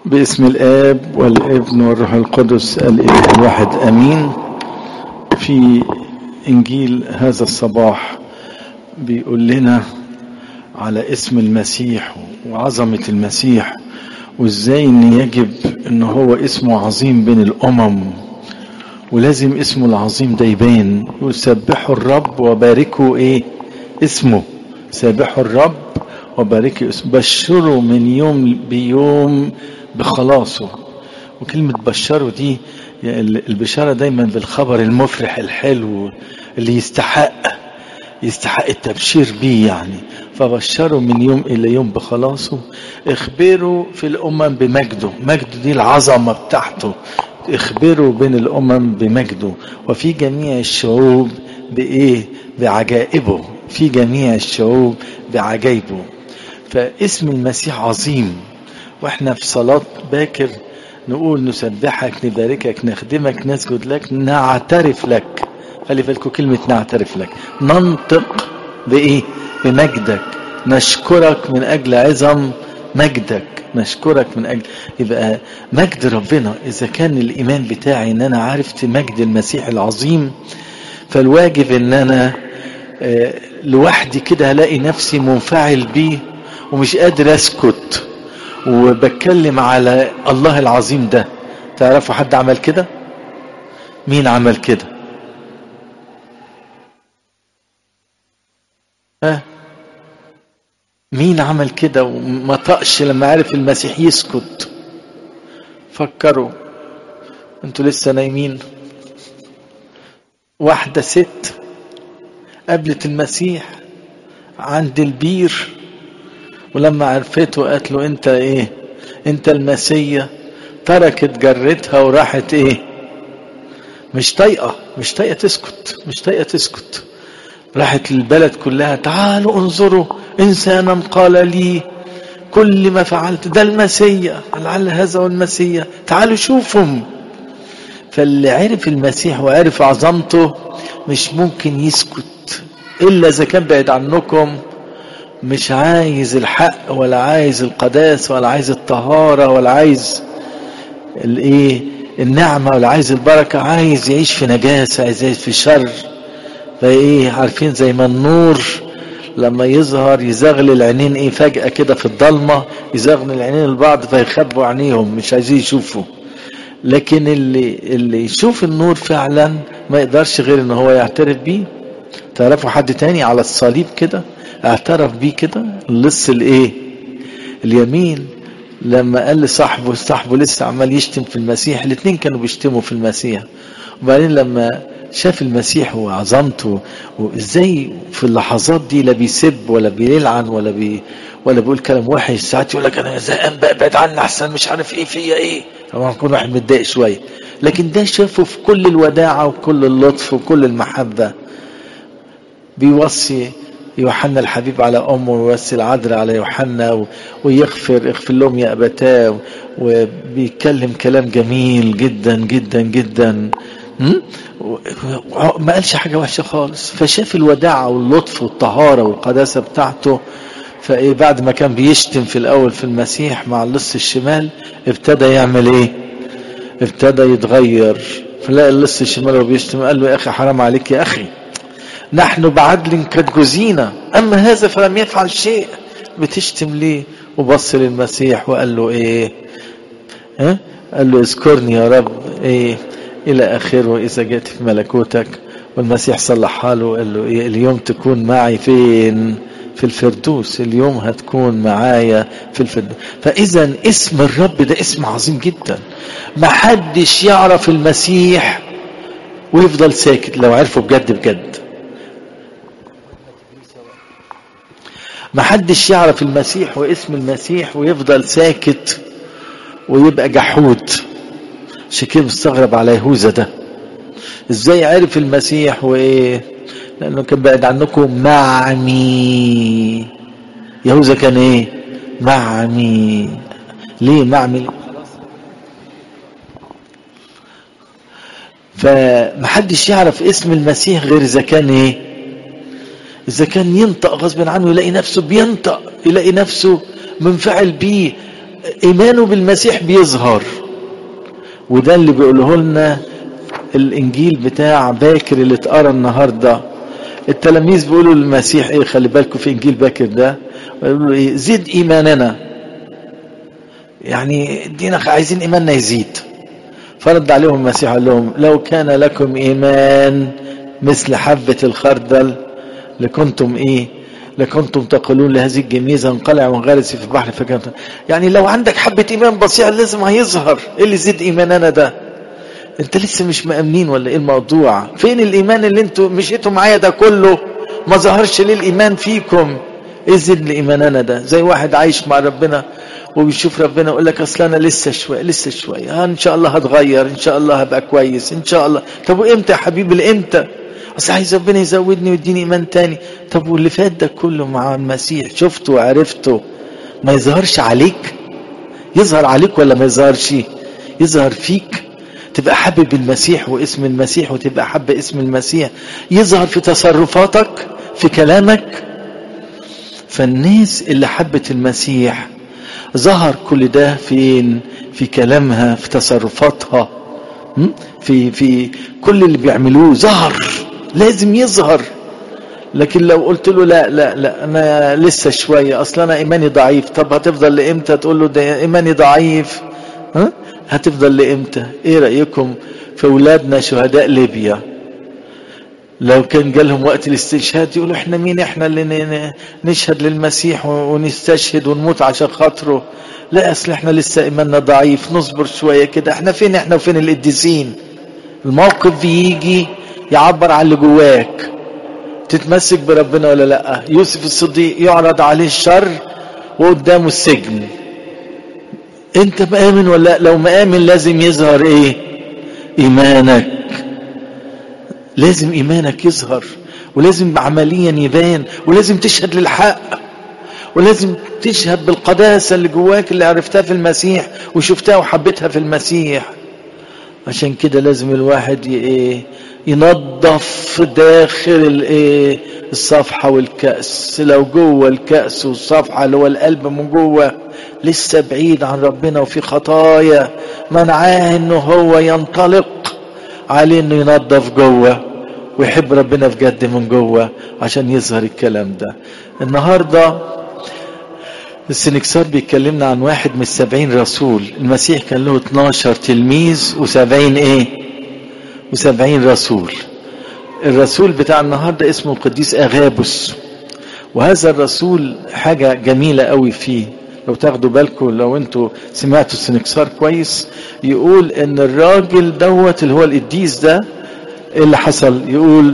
باسم الآب والابن والروح القدس الإله الواحد أمين في إنجيل هذا الصباح بيقول لنا على اسم المسيح وعظمة المسيح وإزاي إن يجب إن هو اسمه عظيم بين الأمم ولازم اسمه العظيم ده يبان يسبحوا الرب وباركوا إيه اسمه سابحوا الرب وباركوا اسمه بشروا من يوم بيوم بخلاصه وكلمة بشروا دي البشارة دايما بالخبر المفرح الحلو اللي يستحق يستحق التبشير بيه يعني فبشروا من يوم إلى يوم بخلاصه اخبروا في الأمم بمجده مجده دي العظمة بتاعته اخبروا بين الأمم بمجده وفي جميع الشعوب بإيه بعجائبه في جميع الشعوب بعجائبه فاسم المسيح عظيم واحنا في صلاة باكر نقول نسبحك نباركك نخدمك نسجد لك نعترف لك خلي بالكم كلمة نعترف لك ننطق بإيه بمجدك نشكرك من أجل عظم مجدك نشكرك من أجل يبقى مجد ربنا إذا كان الإيمان بتاعي إن أنا عرفت مجد المسيح العظيم فالواجب إن أنا لوحدي كده هلاقي نفسي منفعل بيه ومش قادر أسكت وبتكلم على الله العظيم ده تعرفوا حد عمل كده مين عمل كده ها مين عمل كده وما طقش لما عرف المسيح يسكت فكروا انتوا لسه نايمين واحدة ست قابلت المسيح عند البير ولما عرفته قالت له انت ايه انت المسيا تركت جرتها وراحت ايه مش طايقه مش طايقه تسكت مش طايقه تسكت راحت للبلد كلها تعالوا انظروا انسانا قال لي كل ما فعلت ده المسيا لعل هذا هو المسيا تعالوا شوفهم فاللي عرف المسيح وعرف عظمته مش ممكن يسكت الا اذا كان بعيد عنكم مش عايز الحق ولا عايز القداس ولا عايز الطهارة ولا عايز الايه النعمة ولا عايز البركة عايز يعيش في نجاسة عايز يعيش في شر فايه عارفين زي ما النور لما يظهر يزغل العينين ايه فجأة كده في الضلمة يزغل العينين البعض فيخبوا عينيهم مش عايزين يشوفوا لكن اللي اللي يشوف النور فعلا ما يقدرش غير ان هو يعترف بيه تعرفوا حد تاني على الصليب كده اعترف بيه كده اللص الايه اليمين لما قال لصاحبه صاحبه لسه عمال يشتم في المسيح الاثنين كانوا بيشتموا في المسيح وبعدين لما شاف المسيح وعظمته وازاي في اللحظات دي لا بيسب ولا بيلعن ولا بي ولا بيقول كلام وحش ساعات يقول لك انا زهقان بقى ابعد عني احسن مش عارف ايه فيا ايه طبعا يكون واحد متضايق شويه لكن ده شافه في كل الوداعه وكل اللطف وكل المحبه بيوصي يوحنا الحبيب على امه ويوصي العذراء على يوحنا ويغفر اغفر لهم يا ابتاه وبيتكلم كلام جميل جدا جدا جدا ما قالش حاجه وحشه خالص فشاف الوداعه واللطف والطهاره والقداسه بتاعته فايه بعد ما كان بيشتم في الاول في المسيح مع اللص الشمال ابتدى يعمل ايه ابتدى يتغير فلاقي اللص الشمال وهو بيشتم قال له يا اخي حرام عليك يا اخي نحن بعدل قد جزينا أما هذا فلم يفعل شيء بتشتم ليه وبص للمسيح وقال له إيه ها؟ قال له اذكرني يا رب إيه إلى آخره إذا جئت في ملكوتك والمسيح صلحها له قال له إيه اليوم تكون معي فين في الفردوس اليوم هتكون معايا في الفردوس فإذا اسم الرب ده اسم عظيم جدا ما حدش يعرف المسيح ويفضل ساكت لو عرفه بجد بجد ما حدش يعرف المسيح واسم المسيح ويفضل ساكت ويبقى جحود عشان كده مستغرب على يهوذا ده ازاي عرف المسيح وايه لانه كان بعد عنكم معمي يهوذا كان ايه معمي ليه معمي فمحدش يعرف اسم المسيح غير اذا كان ايه إذا كان ينطق غصب عنه يلاقي نفسه بينطق يلاقي نفسه منفعل بيه ايمانه بالمسيح بيظهر وده اللي بيقوله لنا الانجيل بتاع باكر اللي اتقرا النهارده التلاميذ بيقولوا للمسيح ايه خلي بالكم في انجيل باكر ده بيقولوا ايه زد ايماننا يعني ادينا عايزين ايماننا يزيد فرد عليهم المسيح قال لهم لو كان لكم ايمان مثل حبة الخردل لكنتم ايه لكنتم تقولون لهذه الجميزة انقلع وانغرسي في البحر فكانت يعني لو عندك حبة ايمان بسيطة لازم هيظهر ايه اللي زيد ايماننا ده انت لسه مش مأمنين ولا ايه الموضوع فين الايمان اللي انتوا مشيتوا معايا ده كله ما ظهرش ليه الايمان فيكم ايه زيد لايماننا ده زي واحد عايش مع ربنا وبيشوف ربنا يقول لك اصل انا لسه شويه لسه شويه ان شاء الله هتغير ان شاء الله هبقى كويس ان شاء الله طب وامتى يا حبيبي الامتى اصل عايز ربنا يزودني ويديني ايمان تاني طب واللي فات ده كله مع المسيح شفته وعرفته ما يظهرش عليك يظهر عليك ولا ما يظهرش يظهر فيك تبقى حابب المسيح واسم المسيح وتبقى حابب اسم المسيح يظهر في تصرفاتك في كلامك فالناس اللي حبت المسيح ظهر كل ده فين في كلامها في تصرفاتها في في كل اللي بيعملوه ظهر لازم يظهر لكن لو قلت له لا لا لا انا لسه شويه اصل انا ايماني ضعيف طب هتفضل لامتى تقول له ده ايماني ضعيف ها هتفضل لامتى ايه رايكم في اولادنا شهداء ليبيا لو كان جالهم وقت الاستشهاد يقولوا احنا مين احنا اللي نشهد للمسيح ونستشهد ونموت عشان خاطره لا اصل احنا لسه ايماننا ضعيف نصبر شويه كده احنا فين احنا وفين القديسين الموقف بيجي يعبر عن اللي جواك تتمسك بربنا ولا لا يوسف الصديق يعرض عليه الشر وقدامه السجن انت مآمن ولا لو مآمن لازم يظهر ايه ايمانك لازم ايمانك يظهر ولازم عمليا يبان ولازم تشهد للحق ولازم تشهد بالقداسة اللي جواك اللي عرفتها في المسيح وشفتها وحبيتها في المسيح عشان كده لازم الواحد ايه ينظف داخل الايه الصفحة والكأس لو جوه الكأس والصفحة اللي هو القلب من جوه لسه بعيد عن ربنا وفي خطايا منعاه انه هو ينطلق عليه انه ينظف جوه ويحب ربنا بجد من جوه عشان يظهر الكلام ده النهارده السنكسار بيتكلمنا عن واحد من السبعين رسول المسيح كان له 12 تلميذ وسبعين ايه وسبعين رسول الرسول بتاع النهارده اسمه القديس اغابس وهذا الرسول حاجة جميلة قوي فيه لو تاخدوا بالكم لو انتوا سمعتوا السنكسار كويس يقول ان الراجل دوت اللي هو القديس ده اللي حصل يقول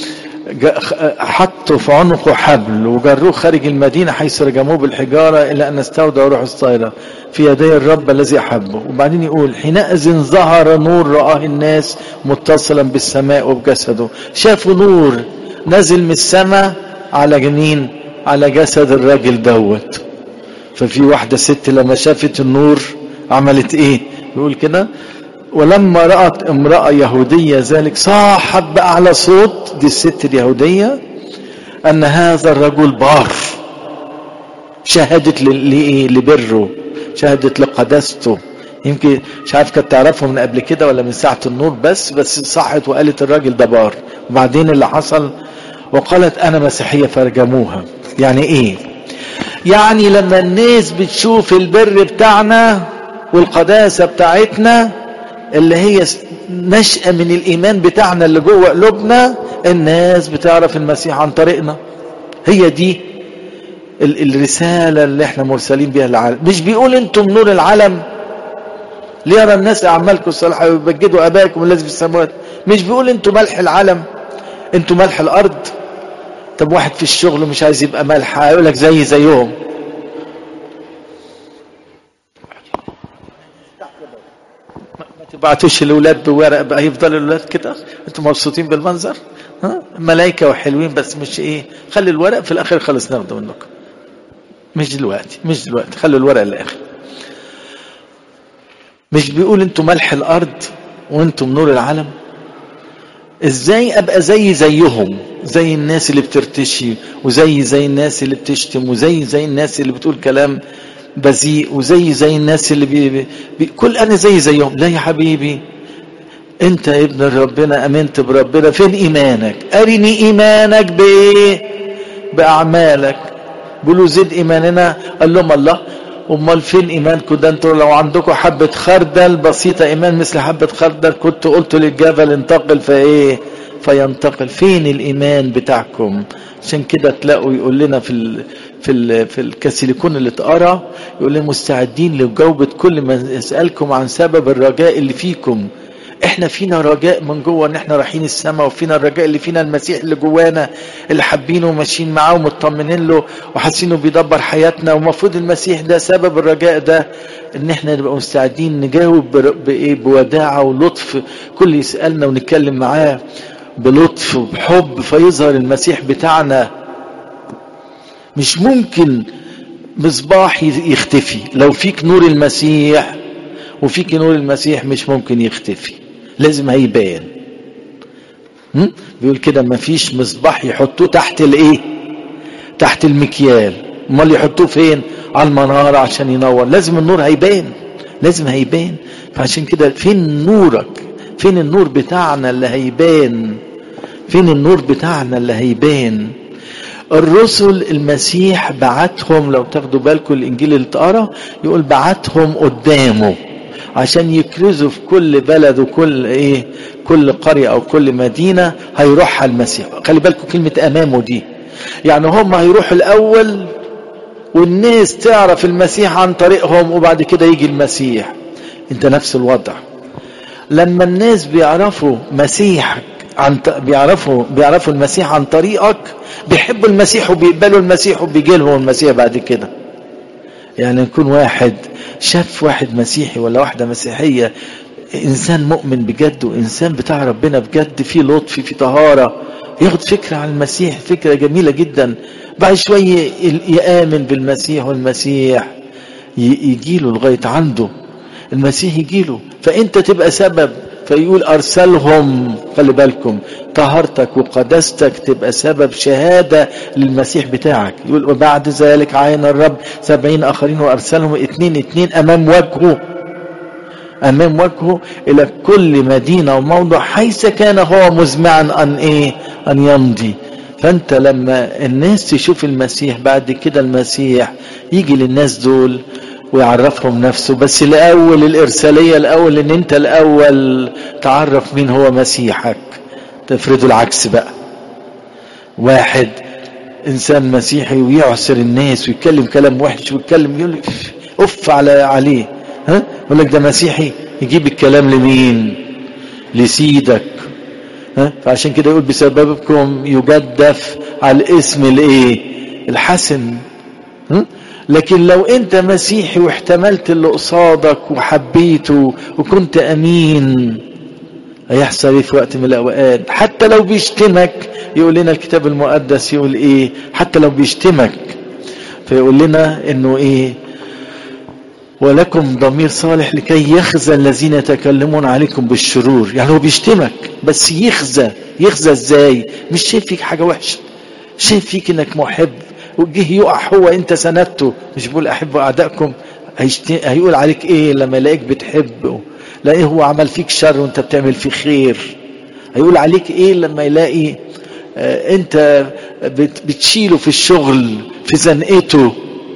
حطوا في عنقه حبل وجروه خارج المدينة حيث رجموه بالحجارة إلى أن استودع روح الصيرة في يدي الرب الذي أحبه وبعدين يقول حينئذ ظهر نور رآه الناس متصلا بالسماء وبجسده شافوا نور نزل من السماء على جنين على جسد الراجل دوت ففي واحدة ست لما شافت النور عملت ايه يقول كده ولما رأت امرأة يهودية ذلك صاحت بأعلى صوت دي الست اليهودية أن هذا الرجل بار شهدت لإيه لبره شهدت لقداسته يمكن مش عارف كانت تعرفه من قبل كده ولا من ساعة النور بس بس صحت وقالت الراجل ده بار وبعدين اللي حصل وقالت أنا مسيحية فرجموها يعني إيه يعني لما الناس بتشوف البر بتاعنا والقداسة بتاعتنا اللي هي نشأة من الإيمان بتاعنا اللي جوه قلوبنا الناس بتعرف المسيح عن طريقنا هي دي الرسالة اللي احنا مرسلين بيها للعالم مش بيقول انتم نور العالم ليرى الناس أعمالكم الصالحة ويبجدوا أباكم الذي في السماوات مش بيقول انتم ملح العالم انتم ملح الأرض طب واحد في الشغل مش عايز يبقى ملح هيقول لك زي زيهم ما تبعتوش الاولاد بورق بقى يفضل الاولاد كده انتوا مبسوطين بالمنظر ها ملائكه وحلوين بس مش ايه خلي الورق في الاخر خلص ناخده منكم مش دلوقتي مش دلوقتي خلوا الورق للاخر مش بيقول انتوا ملح الارض وانتم نور العالم ازاي ابقى زي زيهم زي الناس اللي بترتشي وزي زي الناس اللي بتشتم وزي زي الناس اللي بتقول كلام بذيء وزي زي الناس اللي بي بي كل انا زي زيهم لا يا حبيبي انت يا ابن ربنا امنت بربنا فين ايمانك ارني ايمانك بايه باعمالك بيقولوا زد ايماننا قال لهم الله امال فين ايمانكم ده انتوا لو عندكم حبه خردل بسيطه ايمان مثل حبه خردل كنت قلت للجبل انتقل فايه فينتقل فين الايمان بتاعكم عشان كده تلاقوا يقول لنا في ال في ال في الكاسيليكون اللي اتقرا يقول لنا مستعدين لجاوبة كل ما يسالكم عن سبب الرجاء اللي فيكم احنا فينا رجاء من جوه ان احنا رايحين السماء وفينا الرجاء اللي فينا المسيح اللي جوانا اللي حابينه وماشيين معاه ومطمنين له وحاسين انه بيدبر حياتنا ومفروض المسيح ده سبب الرجاء ده ان احنا نبقى مستعدين نجاوب بايه بوداعه ولطف كل يسالنا ونتكلم معاه بلطف وبحب فيظهر المسيح بتاعنا مش ممكن مصباح يختفي لو فيك نور المسيح وفيك نور المسيح مش ممكن يختفي لازم هيبان بيقول كده ما فيش مصباح يحطوه تحت الايه تحت المكيال امال يحطوه فين على المناره عشان ينور لازم النور هيبان لازم هيبان فعشان كده فين نورك فين النور بتاعنا اللي هيبان فين النور بتاعنا اللي هيبان الرسل المسيح بعتهم لو تاخدوا بالكم الانجيل اللي اتقرا يقول بعتهم قدامه عشان يكرزوا في كل بلد وكل ايه كل قريه او كل مدينه هيروحها المسيح خلي بالكم كلمه امامه دي يعني هم هيروحوا الاول والناس تعرف المسيح عن طريقهم وبعد كده يجي المسيح انت نفس الوضع لما الناس بيعرفوا مسيحك عن بيعرفوا بيعرفوا المسيح عن طريقك بيحبوا المسيح وبيقبلوا المسيح وبيجي لهم المسيح بعد كده يعني يكون واحد شاف واحد مسيحي ولا واحدة مسيحية إنسان مؤمن بجد وإنسان بتاع ربنا بجد في لطف في طهارة ياخد فكرة عن المسيح فكرة جميلة جدا بعد شوية يآمن بالمسيح والمسيح يجيله لغاية عنده المسيح يجيله فأنت تبقى سبب فيقول أرسلهم خلي بالكم طهارتك وقداستك تبقى سبب شهادة للمسيح بتاعك يقول وبعد ذلك عين الرب سبعين آخرين وأرسلهم اتنين اتنين أمام وجهه أمام وجهه إلى كل مدينة وموضع حيث كان هو مزمعا أن إيه أن يمضي فأنت لما الناس تشوف المسيح بعد كده المسيح يجي للناس دول ويعرفهم نفسه بس الأول الإرسالية الأول إن أنت الأول تعرف مين هو مسيحك تفرضوا العكس بقى واحد إنسان مسيحي ويعسر الناس ويتكلم كلام وحش ويتكلم يقول أف على عليه ها يقول لك ده مسيحي يجيب الكلام لمين لسيدك ها فعشان كده يقول بسببكم يجدف على الاسم الايه الحسن ها لكن لو انت مسيحي واحتملت اللي قصادك وحبيته وكنت امين هيحصل ايه في وقت من الاوقات حتى لو بيشتمك يقول لنا الكتاب المقدس يقول ايه حتى لو بيشتمك فيقول لنا انه ايه ولكم ضمير صالح لكي يخزى الذين يتكلمون عليكم بالشرور يعني هو بيشتمك بس يخزى يخزى ازاي مش شايف فيك حاجه وحشه شايف فيك انك محب وجه يقع هو انت سندته مش بيقول احبوا اعدائكم هيقول عليك ايه لما يلاقيك بتحبه لا ايه هو عمل فيك شر وانت بتعمل فيه خير هيقول عليك ايه لما يلاقي اه انت بتشيله في الشغل في زنقته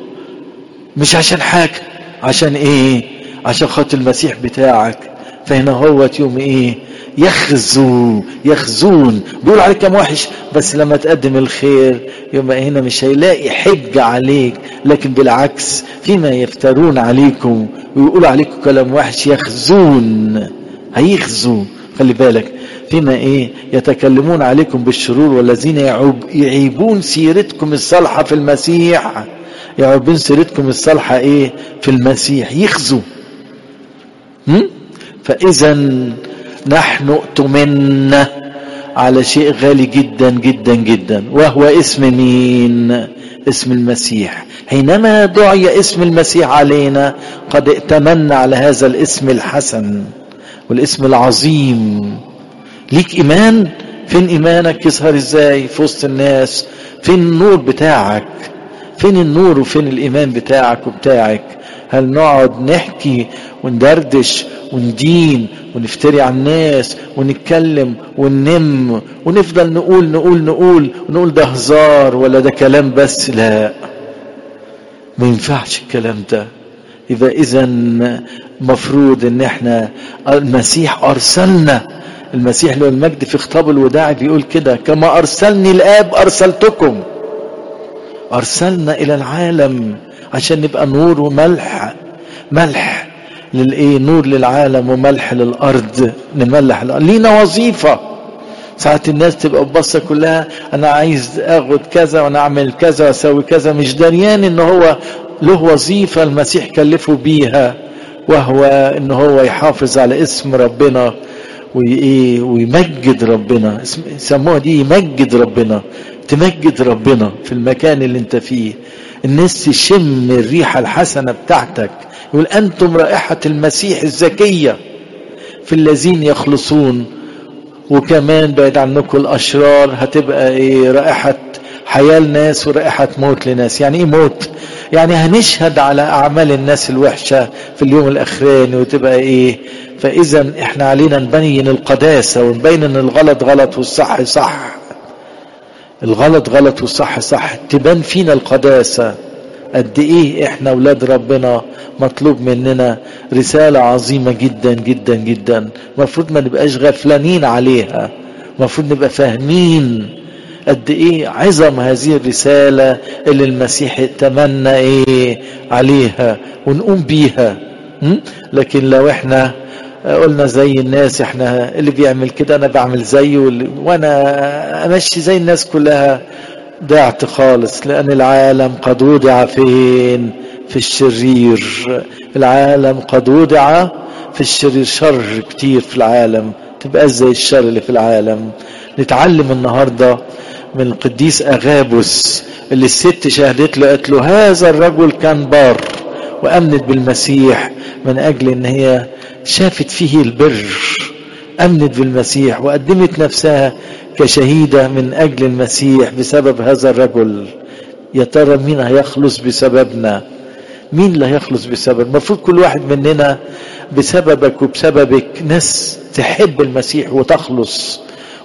مش عشان حاجه عشان ايه عشان خاطر المسيح بتاعك فهنا هو يوم ايه يخزو يخزون بيقول عليك كلام وحش بس لما تقدم الخير يبقى هنا مش هيلاقي حجة عليك لكن بالعكس فيما يفترون عليكم ويقولوا عليكم كلام وحش يخزون هيخزوا خلي بالك فيما ايه يتكلمون عليكم بالشرور والذين يعيبون سيرتكم الصالحة في المسيح يعيبون سيرتكم الصالحة ايه في المسيح يخزوا فاذا نحن اؤتمنا على شيء غالي جدا جدا جدا وهو اسم مين اسم المسيح حينما دعي اسم المسيح علينا قد ائتمنا على هذا الاسم الحسن والاسم العظيم ليك ايمان فين ايمانك يظهر ازاي في وسط الناس فين النور بتاعك فين النور وفين الايمان بتاعك وبتاعك هل نقعد نحكي وندردش وندين ونفتري على الناس ونتكلم وننم ونفضل نقول نقول نقول ونقول ده هزار ولا ده كلام بس لا ما ينفعش الكلام ده يبقى اذا مفروض ان احنا المسيح ارسلنا المسيح له المجد في خطاب الوداع بيقول كده كما ارسلني الاب ارسلتكم ارسلنا الى العالم عشان نبقى نور وملح ملح للايه نور للعالم وملح للارض نملح الارض لينا وظيفه ساعات الناس تبقى ببصة كلها انا عايز اخد كذا وانا اعمل كذا واسوي كذا مش دريان ان هو له وظيفة المسيح كلفه بيها وهو ان هو يحافظ على اسم ربنا وايه ويمجد ربنا يسموها دي يمجد ربنا تمجد ربنا في المكان اللي انت فيه الناس تشم الريحة الحسنة بتاعتك يقول أنتم رائحة المسيح الزكية في الذين يخلصون وكمان بعد عنكم الأشرار هتبقى إيه رائحة حياة لناس ورائحة موت لناس يعني إيه موت يعني هنشهد على أعمال الناس الوحشة في اليوم الأخراني وتبقى إيه فإذا إحنا علينا نبين القداسة ونبين إن الغلط غلط والصح صح الغلط غلط والصح صح تبان فينا القداسة قد ايه احنا اولاد ربنا مطلوب مننا رسالة عظيمة جدا جدا جدا المفروض ما نبقاش غفلانين عليها المفروض نبقى فاهمين قد ايه عظم هذه الرسالة اللي المسيح اتمنى ايه عليها ونقوم بيها لكن لو احنا قلنا زي الناس احنا اللي بيعمل كده انا بعمل زيه وانا امشي زي الناس كلها ضعت خالص لان العالم قد وضع فين في الشرير العالم قد وضع في الشرير شر كتير في العالم تبقى زي الشر اللي في العالم نتعلم النهارده من القديس اغابس اللي الست شهدت له قالت له هذا الرجل كان بار وامنت بالمسيح من اجل ان هي شافت فيه البر امنت بالمسيح وقدمت نفسها كشهيده من اجل المسيح بسبب هذا الرجل يا ترى مين هيخلص بسببنا مين اللي هيخلص بسبب المفروض كل واحد مننا بسببك وبسببك ناس تحب المسيح وتخلص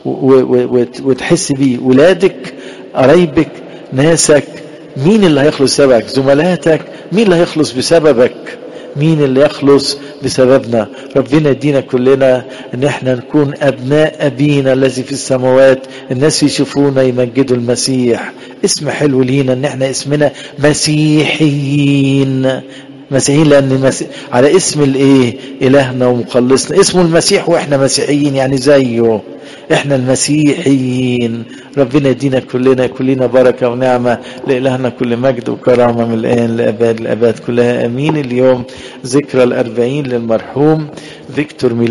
وتحس بيه ولادك قرايبك ناسك مين اللي هيخلص بسببك زملاتك مين اللي هيخلص بسببك مين اللي يخلص بسببنا ربنا يدينا كلنا ان احنا نكون ابناء ابينا الذي في السماوات الناس يشوفونا يمجدوا المسيح اسم حلو لينا ان احنا اسمنا مسيحيين مسيحيين لان المسيح على اسم الايه الهنا ومخلصنا اسمه المسيح واحنا مسيحيين يعني زيه احنا المسيحيين ربنا يدينا كلنا كلنا بركه ونعمه لالهنا كل مجد وكرامه من الان لاباد الاباد كلها امين اليوم ذكرى الاربعين للمرحوم فيكتور